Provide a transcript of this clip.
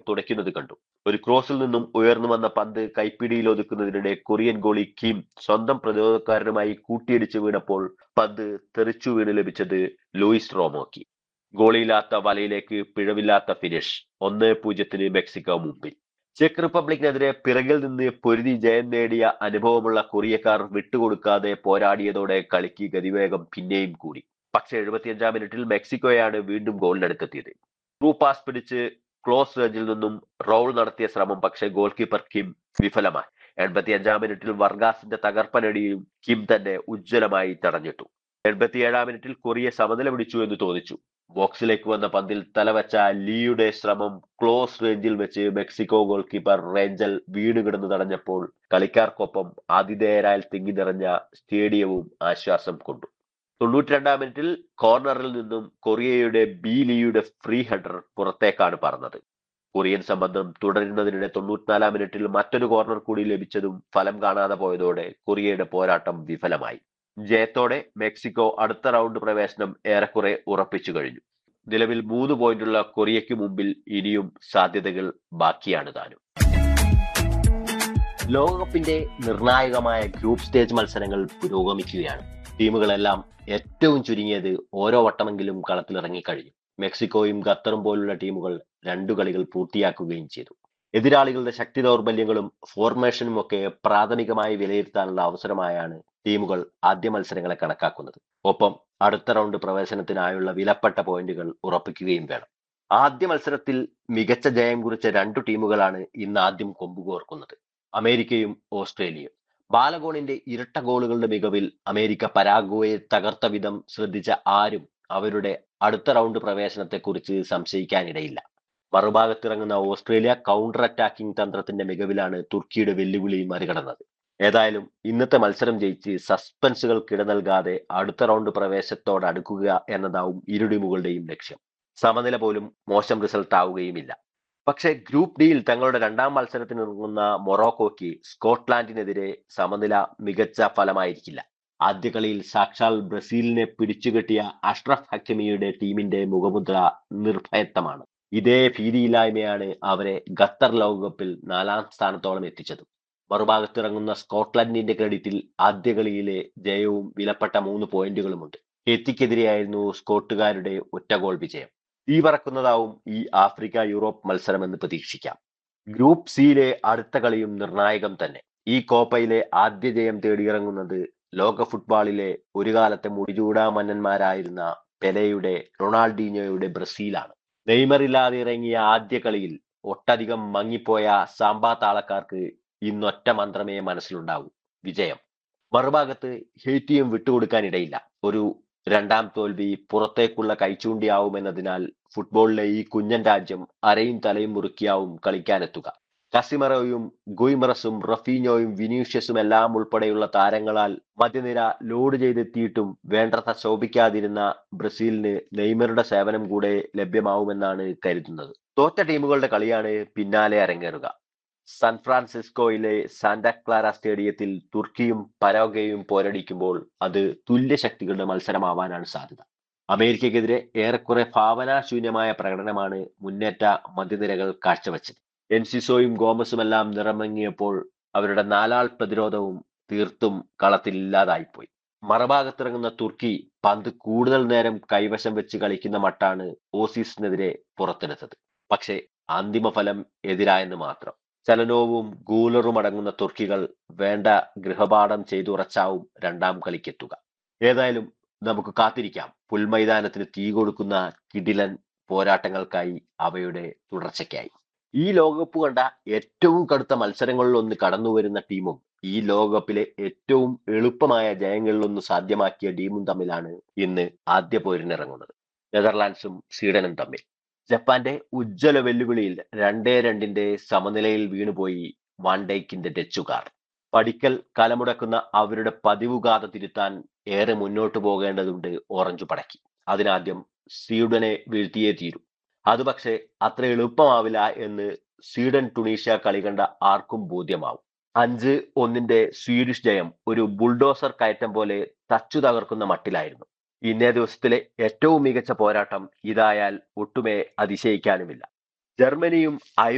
തുടയ്ക്കുന്നത് കണ്ടു ഒരു ക്രോസിൽ നിന്നും ഉയർന്നു വന്ന പന്ത് കൈപ്പിടിയിൽ ഒതുക്കുന്നതിനിടെ കൊറിയൻ ഗോളി കിം സ്വന്തം പ്രതിരോധക്കാരനുമായി കൂട്ടിയിടിച്ച് വീണപ്പോൾ പന്ത് തെറിച്ചു വീണ് ലഭിച്ചത് ലൂയിസ് റോമോക്കി ഗോളിയില്ലാത്ത വലയിലേക്ക് പിഴവില്ലാത്ത ഫിനിഷ് ഒന്ന് പൂജ്യത്തിന് മെക്സിക്കോ മുമ്പിൽ ചെക്ക് റിപ്പബ്ലിക്കിനെതിരെ പിറകിൽ നിന്ന് പൊരുതി ജയം നേടിയ അനുഭവമുള്ള കൊറിയക്കാർ വിട്ടുകൊടുക്കാതെ പോരാടിയതോടെ കളിക്ക് ഗതിവേഗം പിന്നെയും കൂടി പക്ഷെ എഴുപത്തിയഞ്ചാം മിനിറ്റിൽ മെക്സിക്കോയാണ് വീണ്ടും ഗോളിനടുത്തെത്തിയത് ത്രൂ പാസ് പിടിച്ച് ക്ലോസ് റേഞ്ചിൽ നിന്നും റോൾ നടത്തിയ ശ്രമം പക്ഷെ ഗോൾ കീപ്പർ കിം വിഫലമായി എൺപത്തിയഞ്ചാം മിനിറ്റിൽ വർഗാസിന്റെ തകർപ്പനടിയും കിം തന്നെ ഉജ്ജ്വലമായി തടഞ്ഞിട്ടു എൺപത്തിയേഴാം മിനിറ്റിൽ കൊറിയ സമനില പിടിച്ചു എന്ന് തോന്നിച്ചു ബോക്സിലേക്ക് വന്ന പന്തിൽ തലവച്ച ലീയുടെ ശ്രമം ക്ലോസ് റേഞ്ചിൽ വെച്ച് മെക്സിക്കോ ഗോൾ കീപ്പർ റേഞ്ചൽ വീണ് കിടന്ന് തടഞ്ഞപ്പോൾ കളിക്കാർക്കൊപ്പം ആതിഥേയരാൽ തിങ്ങി നിറഞ്ഞ സ്റ്റേഡിയവും ആശ്വാസം കൊണ്ടു തൊണ്ണൂറ്റിരണ്ടാം മിനിറ്റിൽ കോർണറിൽ നിന്നും കൊറിയയുടെ ബി ലീയുടെ ഫ്രീ ഹെഡർ പുറത്തേക്കാണ് പറന്നത് കൊറിയൻ സംബന്ധം തുടരുന്നതിനിടെ തൊണ്ണൂറ്റിനാലാം മിനിറ്റിൽ മറ്റൊരു കോർണർ കൂടി ലഭിച്ചതും ഫലം കാണാതെ പോയതോടെ കൊറിയയുടെ പോരാട്ടം വിഫലമായി ജയത്തോടെ മെക്സിക്കോ അടുത്ത റൗണ്ട് പ്രവേശനം ഏറെക്കുറെ ഉറപ്പിച്ചു കഴിഞ്ഞു നിലവിൽ മൂന്ന് പോയിന്റുള്ള കൊറിയയ്ക്ക് മുമ്പിൽ ഇനിയും സാധ്യതകൾ ബാക്കിയാണ് താനും ലോകകപ്പിന്റെ നിർണായകമായ ഗ്രൂപ്പ് സ്റ്റേജ് മത്സരങ്ങൾ പുരോഗമിക്കുകയാണ് ടീമുകളെല്ലാം ഏറ്റവും ചുരുങ്ങിയത് ഓരോ വട്ടമെങ്കിലും കളത്തിലിറങ്ങിക്കഴിഞ്ഞു മെക്സിക്കോയും ഖത്തറും പോലുള്ള ടീമുകൾ രണ്ടു കളികൾ പൂർത്തിയാക്കുകയും ചെയ്തു എതിരാളികളുടെ ശക്തി ദൗർബല്യങ്ങളും ഫോർമേഷനും ഒക്കെ പ്രാഥമികമായി വിലയിരുത്താനുള്ള അവസരമായാണ് ടീമുകൾ ആദ്യ മത്സരങ്ങളെ കണക്കാക്കുന്നത് ഒപ്പം അടുത്ത റൗണ്ട് പ്രവേശനത്തിനായുള്ള വിലപ്പെട്ട പോയിന്റുകൾ ഉറപ്പിക്കുകയും വേണം ആദ്യ മത്സരത്തിൽ മികച്ച ജയം കുറിച്ച രണ്ടു ടീമുകളാണ് ഇന്ന് ആദ്യം കൊമ്പുകോർക്കുന്നത് അമേരിക്കയും ഓസ്ട്രേലിയയും ബാലഗോണിന്റെ ഇരട്ട ഗോളുകളുടെ മികവിൽ അമേരിക്ക പരാഗ്വയെ തകർത്ത വിധം ശ്രദ്ധിച്ച ആരും അവരുടെ അടുത്ത റൗണ്ട് പ്രവേശനത്തെക്കുറിച്ച് സംശയിക്കാനിടയില്ല മറുഭാഗത്തിറങ്ങുന്ന ഓസ്ട്രേലിയ കൗണ്ടർ അറ്റാക്കിംഗ് തന്ത്രത്തിന്റെ മികവിലാണ് തുർക്കിയുടെ വെല്ലുവിളി മറികടന്നത് ഏതായാലും ഇന്നത്തെ മത്സരം ജയിച്ച് സസ്പെൻസുകൾ കിട നൽകാതെ അടുത്ത റൗണ്ട് പ്രവേശത്തോട് അടുക്കുക എന്നതാവും ഇരു ടീമുകളുടെയും ലക്ഷ്യം സമനില പോലും മോശം റിസൾട്ട് ആവുകയുമില്ല പക്ഷേ ഗ്രൂപ്പ് ഡിയിൽ തങ്ങളുടെ രണ്ടാം മത്സരത്തിനിറങ്ങുന്ന മൊറോക്കോയ്ക്ക് സ്കോട്ട്ലാൻഡിനെതിരെ സമനില മികച്ച ഫലമായിരിക്കില്ല ആദ്യ കളിയിൽ സാക്ഷാൽ ബ്രസീലിനെ പിടിച്ചുകെട്ടിയ അഷ്റഫ് ഹക്കിമിയുടെ ടീമിന്റെ മുഖമുദ്ര നിർഭയത്വമാണ് ഇതേ ഭീതിയില്ലായ്മയാണ് അവരെ ഖത്തർ ലോകകപ്പിൽ നാലാം സ്ഥാനത്തോളം എത്തിച്ചത് മറുഭാഗത്തിറങ്ങുന്ന സ്കോട്ട്ലൻഡിന്റെ ക്രെഡിറ്റിൽ ആദ്യ കളിയിലെ ജയവും വിലപ്പെട്ട മൂന്ന് പോയിന്റുകളുമുണ്ട് എത്തിക്കെതിരെയായിരുന്നു സ്കോട്ടുകാരുടെ ഒറ്റ ഗോൾ വിജയം തീ പറക്കുന്നതാവും ഈ ആഫ്രിക്ക യൂറോപ്പ് മത്സരമെന്ന് പ്രതീക്ഷിക്കാം ഗ്രൂപ്പ് സിയിലെ അടുത്ത കളിയും നിർണായകം തന്നെ ഈ കോപ്പയിലെ ആദ്യ ജയം തേടിയിറങ്ങുന്നത് ലോക ഫുട്ബോളിലെ ഒരു കാലത്തെ മുടിചൂടാ മന്നന്മാരായിരുന്ന പെലെയുടെ റൊണാൾഡീഞ്ഞോയുടെ ബ്രസീലാണ് നെയ്മർ ഇല്ലാതെ ഇറങ്ങിയ ആദ്യ കളിയിൽ ഒട്ടധികം മങ്ങിപ്പോയ സാമ്പാ താളക്കാർക്ക് ഇന്നൊറ്റ മന്ത്രമേ മനസ്സിലുണ്ടാവൂ വിജയം മറുഭാഗത്ത് ഹെയ്റ്റിയും വിട്ടുകൊടുക്കാനിടയില്ല ഒരു രണ്ടാം തോൽവി പുറത്തേക്കുള്ള കൈച്ചൂണ്ടിയാവുമെന്നതിനാൽ ഫുട്ബോളിലെ ഈ കുഞ്ഞൻ രാജ്യം അരയും തലയും മുറുക്കിയാവും കളിക്കാനെത്തുക കസിമറോയും ഗുയ്മറസും റഫീഞ്ഞോയും വിനീഷ്യസും എല്ലാം ഉൾപ്പെടെയുള്ള താരങ്ങളാൽ മധ്യനിര ലോഡ് ചെയ്തെത്തിയിട്ടും വേണ്ടത്ര ശോഭിക്കാതിരുന്ന ബ്രസീലിന് നെയ്മറുടെ സേവനം കൂടെ ലഭ്യമാവുമെന്നാണ് കരുതുന്നത് തോറ്റ ടീമുകളുടെ കളിയാണ് പിന്നാലെ അരങ്ങേറുക സാൻ ഫ്രാൻസിസ്കോയിലെ സാന്റാക്ലാര സ്റ്റേഡിയത്തിൽ തുർക്കിയും പരോഗയും പോരടിക്കുമ്പോൾ അത് തുല്യ ശക്തികളുടെ മത്സരമാവാനാണ് സാധ്യത അമേരിക്കയ്ക്കെതിരെ ഏറെക്കുറെ ഭാവനാശൂന്യമായ പ്രകടനമാണ് മുന്നേറ്റ മധ്യനിരകൾ കാഴ്ചവെച്ചത് എൻസിസോയും ഗോമസുമെല്ലാം നിറമങ്ങിയപ്പോൾ അവരുടെ നാലാൾ പ്രതിരോധവും തീർത്തും കളത്തിൽ ഇല്ലാതായിപ്പോയി മറുഭാഗത്തിറങ്ങുന്ന തുർക്കി പന്ത് കൂടുതൽ നേരം കൈവശം വെച്ച് കളിക്കുന്ന മട്ടാണ് ഓസീസിനെതിരെ പുറത്തെടുത്തത് പക്ഷേ അന്തിമ ഫലം എതിരായെന്ന് മാത്രം ചലനവും ഗൂലറും അടങ്ങുന്ന തുർക്കികൾ വേണ്ട ഗൃഹപാഠം ചെയ്തുറച്ചാവും രണ്ടാം കളിക്കെത്തുക ഏതായാലും നമുക്ക് കാത്തിരിക്കാം പുൽമൈതാനത്തിന് തീ കൊടുക്കുന്ന കിടിലൻ പോരാട്ടങ്ങൾക്കായി അവയുടെ തുടർച്ചയ്ക്കായി ഈ ലോകകപ്പ് കണ്ട ഏറ്റവും കടുത്ത മത്സരങ്ങളിൽ ഒന്ന് കടന്നു വരുന്ന ടീമും ഈ ലോകകപ്പിലെ ഏറ്റവും എളുപ്പമായ ജയങ്ങളിലൊന്ന് സാധ്യമാക്കിയ ടീമും തമ്മിലാണ് ഇന്ന് ആദ്യ പോരിനിറങ്ങുന്നത് നെതർലാൻഡ്സും സ്വീഡനും തമ്മിൽ ജപ്പാന്റെ ഉജ്ജ്വല വെല്ലുവിളിയിൽ രണ്ടേ രണ്ടിന്റെ സമനിലയിൽ വീണുപോയി വാൻഡൈക്കിന്റെ ഡച്ചുകാർ പടിക്കൽ കലമുടക്കുന്ന അവരുടെ പതിവ് ഗാഥ തിരുത്താൻ ഏറെ മുന്നോട്ട് പോകേണ്ടതുണ്ട് ഓറഞ്ച് പടക്കി അതിനാദ്യം സ്വീഡനെ വീഴ്ത്തിയേ തീരൂ അത് പക്ഷേ അത്ര എളുപ്പമാവില്ല എന്ന് സ്വീഡൻ ടുണീഷ്യ കളി കണ്ട ആർക്കും ബോധ്യമാവും അഞ്ച് ഒന്നിന്റെ സ്വീഡിഷ് ജയം ഒരു ബുൾഡോസർ കയറ്റം പോലെ തച്ചു തകർക്കുന്ന മട്ടിലായിരുന്നു ഇന്നേ ദിവസത്തിലെ ഏറ്റവും മികച്ച പോരാട്ടം ഇതായാൽ ഒട്ടുമേ അതിശയിക്കാനുമില്ല ജർമ്മനിയും